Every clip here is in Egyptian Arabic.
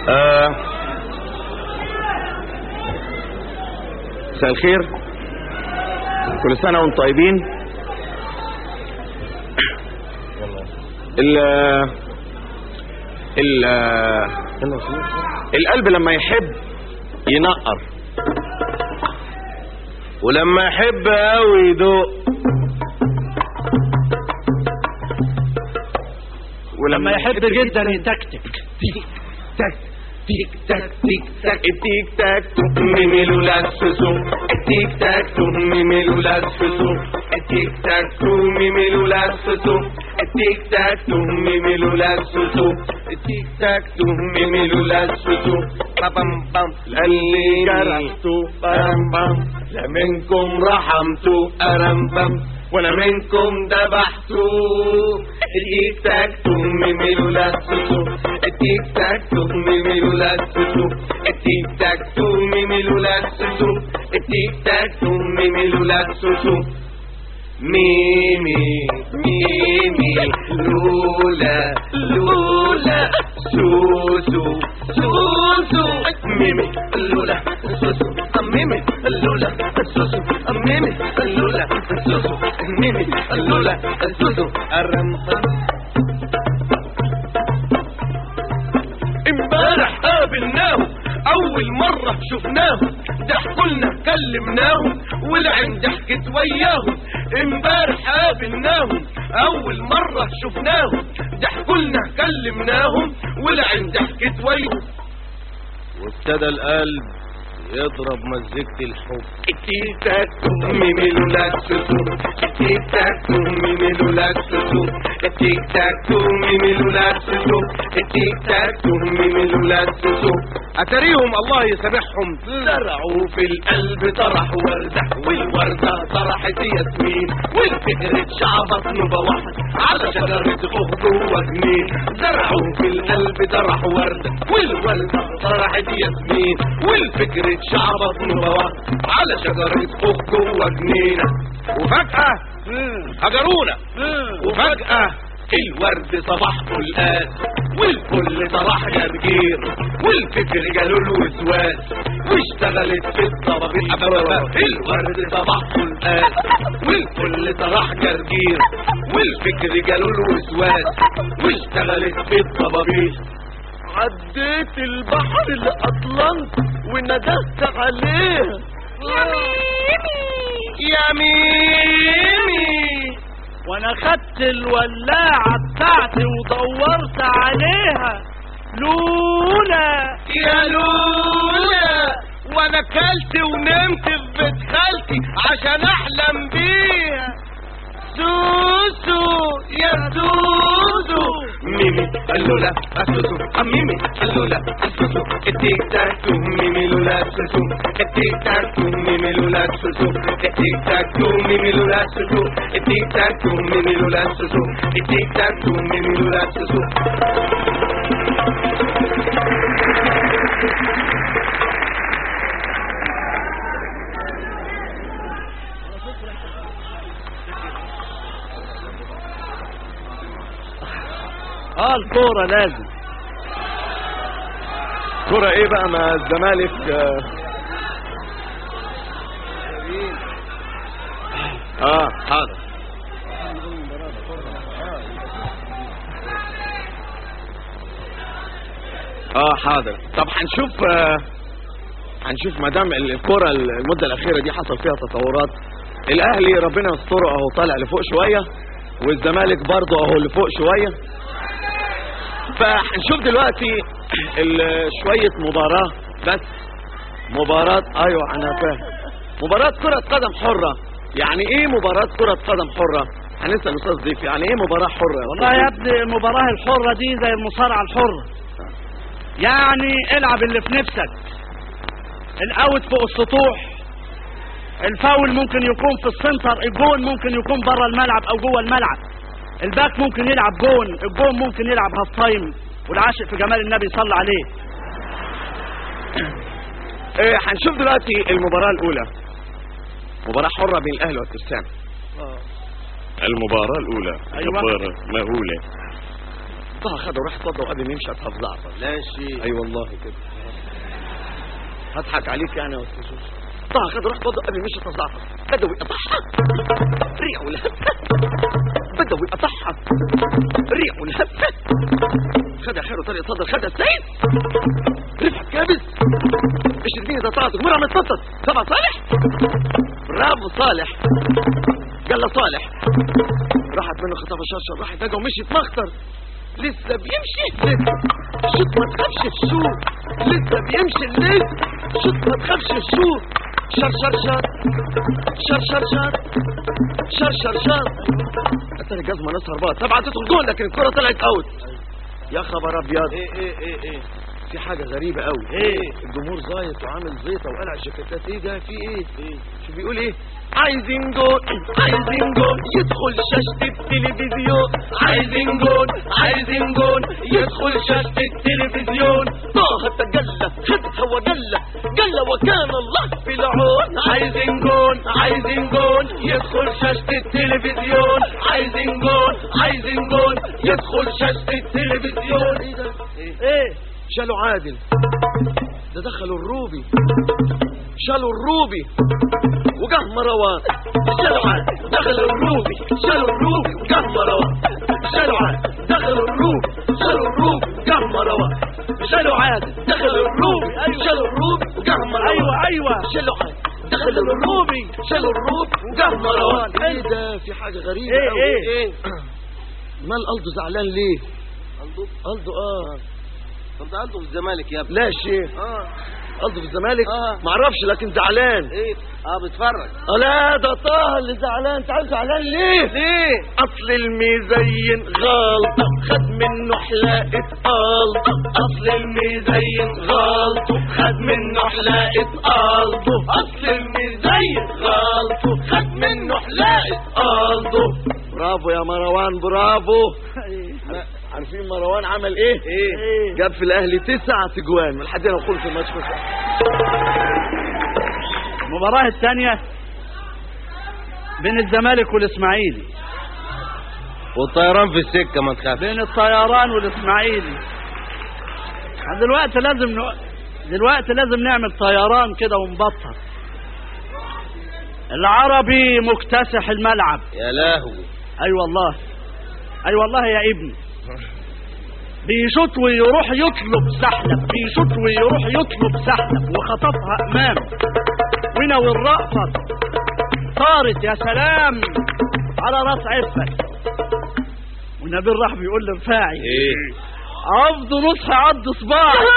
آه، مساء الخير كل سنة وانتم طيبين ال ال القلب لما يحب ينقر ولما يحب قوي يدوق لما يحب جدا يتكتك تك تيك تاك تيك تاك التيك تاك ميميلو لاسسو التيك تاك ميميلو لاسسو التيك تاك ميميلو لاسسو التيك تاك ميميلو لاسسو التيك تاك ميميلو لاسسو بام بام اللي جرحتو بام بام لا منكم رحمتو ارم بام وانا منكم ذبحتو التيك تاك ميميلو لاسسو التيك تاك ميميلو لاسسو التيك تاك ميميلو لاسسو التيك تاك ميميلو لاسسو ميمي ميمي لولا لولا سوسو سوسو ميمي لولا سوسو ميمي لولا سوسو ميمي لولا سوسو ميمي لولا سوسو الرم امبارح قابلناهم اول مرة شفناهم ضحكولنا كلمناهم والعين ضحكت وياهم امبارح قابلناهم اول مرة شفناهم ضحكولنا كلمناهم والعين ضحكت وياهم وابتدى القلب يضرب مزيكة الحب التيك تاك ميمي لولا سوسو التيك تاك ميمي لولا سوسو التيك تاك ميمي لولا سوسو التيك تاك ميمي لولا سوسو اتريهم الله يسامحهم زرعوا في القلب طرح وردة والوردة طرحت ياسمين والفكرة شعبت نوبة واحد على شجرة أخت وجنين زرعوا في القلب طرح وردة والوردة طرحت ياسمين والفكرة شعبت نوبة واحد على شجرة أخت وجنينة وفجأة هجرونا وفجأة الورد صباح فلقان والكل طرح جرجير والفكر جاله الوسواس واشتغلت في الطبابيح أبواب الورد صباح فلقان والكل طرح جرجير والفكر جاله الوسواس واشتغلت في الطبابيح عديت البحر الأطلنطي وندهت عليها يا ميمي يا ميمي وانا خدت الولاعة بتاعتي ودورت عليها لولا يا لولا وانا كلت ونمت في بيت خالتي عشان احلم بيها سوسو يا سوسو ميمي اللولا سوسو ميمي اللولا سوسو التيك تاك ميمي لولا سوسو التيك تاك ميمي لولا سوسو التيك تاك ميمي لولا سوسو التيك تاك ميمي لولا سوسو التيك تاك ميمي لولا سوسو اه الكورة لازم كرة ايه بقى ما الزمالك آه، اه حاضر اه حاضر طب هنشوف آه، هنشوف ما دام الكرة المدة الأخيرة دي حصل فيها تطورات الأهلي ربنا يستره أهو طالع لفوق شوية والزمالك برضه أهو لفوق شوية فهنشوف دلوقتي ال- شوية مباراة بس مباراة ايوه انا فاهم مباراة كرة قدم حرة يعني ايه مباراة كرة قدم حرة هنسأل استاذ ضيف يعني ايه مباراة حرة والله يا ابني المباراة الحرة دي زي المصارعة الحرة يعني العب اللي في نفسك الاوت فوق السطوح الفاول ممكن يكون في السنتر الجون ممكن يكون بره الملعب او جوه الملعب الباك ممكن يلعب جون الجون ممكن يلعب هاف تايم والعاشق في جمال النبي صلى عليه إيه هنشوف دلوقتي المباراة الأولى مباراة حرة بين الأهلي والترسانة المباراة الأولى أيوة. جبارة مهولة طه خده وراح اتوضى وقبل ما يمشي هتحف زعتر لا شيء اي والله كده هضحك عليك يعني يا استاذ يوسف طه خده وراح اتوضى قبل ما يمشي هتحف زعتر بدوي قطعها ريع ولهفه بدوي قطعها ريع ولهفه خدها خير وطريق صدر خدها السيد رفعت كابس اشربيني ده طلعت مرة متفطر تبع صالح برافو صالح قال له صالح راحت منه خطافة شرشر راحت فجأة ومشيت مخطر لسه بيمشي لسه شوت ما تخافش الشوط لسه بيمشي لسه شوت ما تخافش الشوط شر شر شر شر شر شر شر شر شر اتاري جزمة نصر بقى طبعا تدخل جول لكن الكرة طلعت اوت يا خبر ابيض ايه ايه ايه ايه في حاجة غريبة قوي ايه الجمهور زايط وعامل زيطة وقلع الجاكيتات ايه ده في ايه ايه شو بيقول ايه عايزين جول عايزين جول يدخل شاشة التلفزيون عايزين جول عايزين جول يدخل شاشة التلفزيون طه تجلى خدها وجلى جلى وكان الله في العون عايزين جول عايزين جول يدخل شاشة التلفزيون عايزين جول عايزين جول يدخل شاشة التلفزيون ايه ده ايه شالوا عادل ده دخلوا الروبي شالوا الروبي وجه مروان شالوا عادل دخلوا الروبي شالوا الروبي وجه مروان شالوا عادل دخلوا الروبي شالوا الروبي وجه مروان شالوا عادل دخلوا الروبي شالوا الروبي وجه مروان ايوه ايوه شالوا عادل دخلوا الروبي شالوا الروبي وجه مروان ايه ده في حاجة غريبة ايه أوي. ايه ايه مال قلده زعلان ليه قلبه قلده اه كنت قلبه في الزمالك يا ابني لا شيء اه قلده في الزمالك آه. معرفش لكن زعلان ايه اه بتفرج اه لا ده طه اللي زعلان انت عارف زعلان ليه ليه اصل المزين غلطه خد منه حلاقه قلطه اصل المزين غلطه خد منه حلاقه قلطه اصل المزين غلطه خد منه حلاقه قلطه برافو يا مروان برافو عارفين مروان عمل ايه ايه جاب في الاهلي تسع تجوان من حد نقول في الماتش بس المباراة الثانية بين الزمالك والاسماعيلي والطيران في السكه ما تخافش بين الطيران والاسماعيلي احنا دلوقتي لازم ن... دلوقتي لازم نعمل طيران كده ونبطل العربي مكتسح الملعب يا لهوي اي والله اي والله يا ابني بيشوط ويروح يطلب سحلب بيشوط ويروح يطلب سحلب وخطفها امام ونوي الرأفة طارت يا سلام على راس عفك ونبيل راح بيقول لرفاعي ايه عض نصح عض صباعي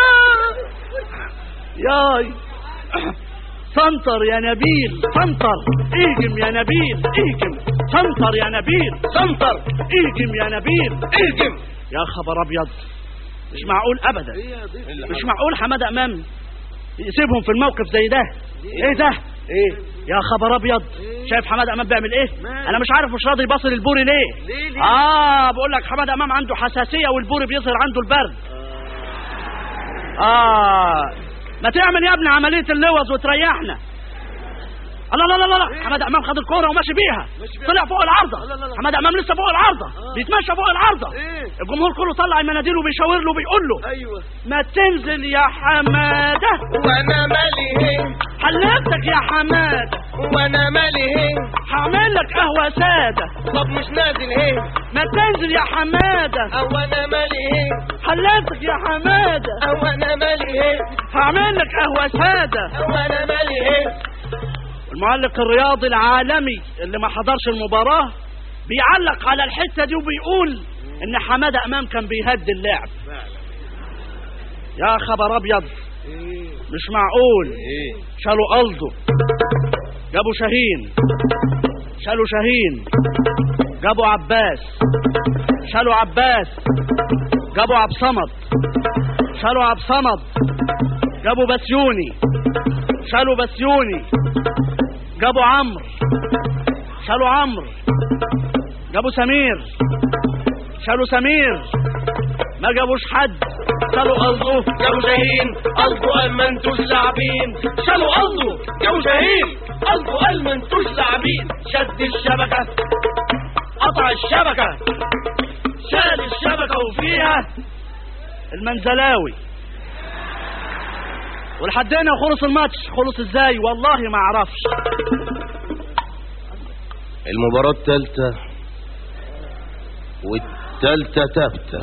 ياي سنتر يا نبيل سنتر اهجم يا نبيل اهجم سنتر يا نبيل سنتر اهجم يا نبيل اهجم يا خبر ابيض مش معقول ابدا مش معقول حماده امام يسيبهم في الموقف زي ده ايه ده ايه يا خبر ابيض شايف حماده امام بيعمل ايه ماله؟ انا مش عارف مش راضي يبصل البوري ليه ليه ليه اه بقول لك حماده امام عنده حساسيه والبوري بيظهر عنده البرد اه ما تعمل يا ابني عمليه اللوز وتريحنا لا لا لا لا لا حماده امام خد الكوره وماشي بيها ماشي بيها. طلع فوق العارضه لا لا لا. حماده امام لسه فوق العارضه آه. بيتمشى فوق العارضه ايه الجمهور كله طلع المناديل وبيشاور له وبيقول له ايوه ما تنزل يا حماده وانا مالي هين حلفتك يا حماده وانا مالي هين هعمل لك قهوه ساده طب مش نازل هين ما تنزل يا حماده او انا مالي هين حلفتك يا حماده او انا مالي هين هعمل لك قهوه ساده او انا مالي هين المعلق الرياضي العالمي اللي ما حضرش المباراة بيعلق على الحتة دي وبيقول ان حمادة امام كان بيهدي اللعب يا خبر ابيض ايه مش معقول ايه شالوا الدو جابوا شاهين شالوا شاهين جابوا عباس شالوا عباس جابوا عبد صمد شالوا عبد صمد جابوا بسيوني شالوا بسيوني جابوا عمرو شالوا عمرو جابوا سمير شالوا سمير ما جابوش حد شالوا قلبه جابوا شاهين قلبه قال ما انتوش لاعبين شالوا قلبه جابوا شاهين قلبه قال ما انتوش لاعبين شد الشبكة قطع الشبكة شال الشبكة وفيها المنزلاوي ولحد هنا خلص الماتش خلص ازاي والله ما اعرفش المباراة التالتة والتالتة تابتة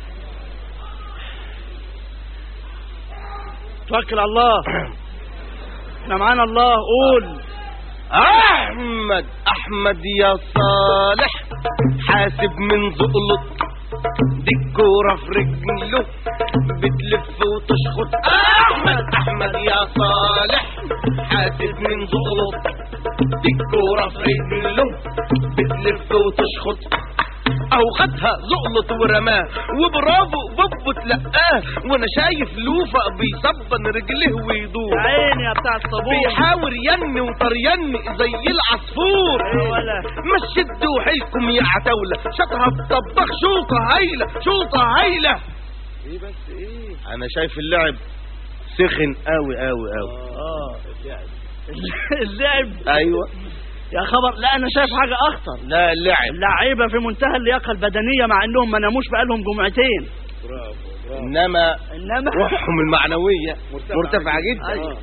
توكل على الله احنا معانا الله قول احمد احمد يا صالح حاسب من زقلط دي الكورة في رجله بتلف وتشخط احمد احمد يا صالح حاسب من زقلط دي الكورة في رجله بتلف وتشخط او خدها زقلط ورماه وبرافو بوبو تلقاه وانا شايف لوفا بيصبن رجله ويدور يا عيني يا بتاع الصابون بيحاور ين وطرين زي العصفور إيه ولا ما تشدوا حيلكم يا عتاولة شطها بطبخ شوطة هايلة شوطة هايلة ايه بس ايه انا شايف اللعب سخن قوي قوي قوي اه اللعب ايوه يا خبر لا انا شايف حاجه اخطر لا اللعب اللعيبه في منتهى اللياقه البدنيه مع انهم ما ناموش بقالهم جمعتين انما انما روحهم المعنوية مرتفعة جدا أيوة.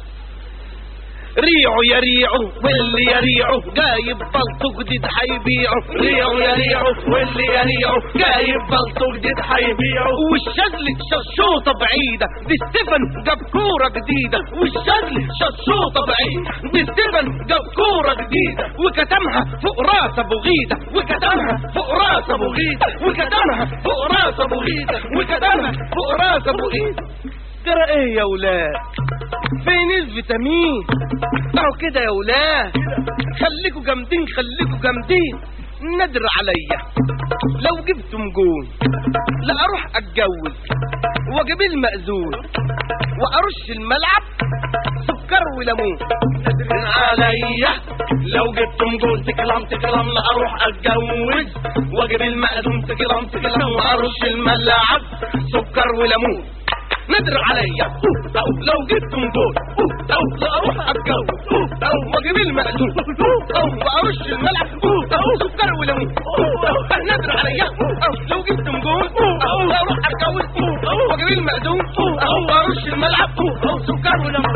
ريعوا يا ريعوا واللي يريعوا جايب بلطو جديد هيبيعوا ريعوا يا ريعوا واللي يريعوا جايب بلطو جديد هيبيعوا والشغل ششوطه بعيده دي ستيفن جاب كوره جديده والشغل ششوطه بعيده دي ستيفن جاب كوره جديده وكتمها فوق راس ابو غيده وكتمها فوق راس ابو غيده وكتمها فوق راس ابو غيده وكتمها فوق راس ابو غيده ترى ايه يا ولاد فين الفيتامين اهو كده يا ولاد خليكوا جامدين خليكوا جامدين ندر عليا لو جبتم جون لا اروح اتجوز واجيب المأذون وارش الملعب سكر وليمون ندر عليا لو جبتم جون تكلم تكلم لا اروح اتجوز واجيب المأذون تكلم تكلم وارش الملعب سكر وليمون ندر عليا أوه، أو لو جبتم جول أوه، أو لا اروح اتجوز أوه، او واجيب المأذون أوه، او وارش الملعب أوه، او سكر وليمون أوه، أو ندر عليا أوه، او لو جبتم جول أوه، او لا اروح اتجوز أوه، او واجيب المأذون أوه، او وارش الملعب أوه، او سكر وليمون